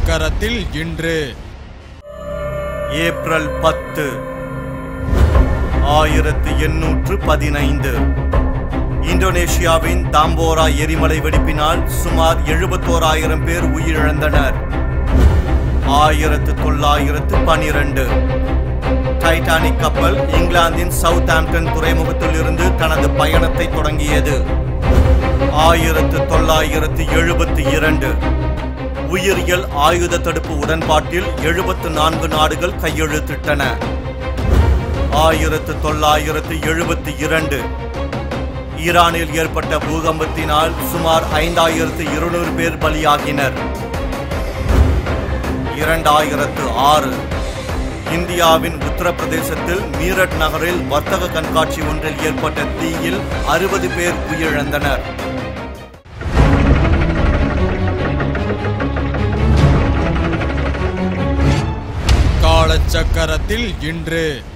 காலச்சக்கரத்தில் இன்று ஏப்ரல் பத்து ஆயிரத்து எண்ணூற்று பதினைந்து இந்தோனேஷியாவின் தாம்போரா எரிமலை வெடிப்பினால் சுமார் எழுபத்தோராயிரம் பேர் உயிரிழந்தனர் ஆயிரத்து தொள்ளாயிரத்து பனிரெண்டு டைட்டானிக் கப்பல் இங்கிலாந்தின் சவுத் ஆம்டன் துறைமுகத்தில் இருந்து தனது பயணத்தை தொடங்கியது ஆயிரத்து தொள்ளாயிரத்து எழுபத்தி இரண்டு உயிரியல் ஆயுத தடுப்பு உடன்பாட்டில் எழுபத்து நான்கு நாடுகள் கையெழுத்திட்டன ஆயிரத்து தொள்ளாயிரத்து எழுபத்தி இரண்டு ஈரானில் ஏற்பட்ட பூகம்பத்தினால் சுமார் ஐந்தாயிரத்து இருநூறு பேர் பலியாகினர் இரண்டாயிரத்து ஆறு இந்தியாவின் உத்தரப்பிரதேசத்தில் மீரட் நகரில் வர்த்தக கண்காட்சி ஒன்றில் ஏற்பட்ட தீயில் அறுபது பேர் உயிரிழந்தனர் காலச்சக்கரத்தில் இன்று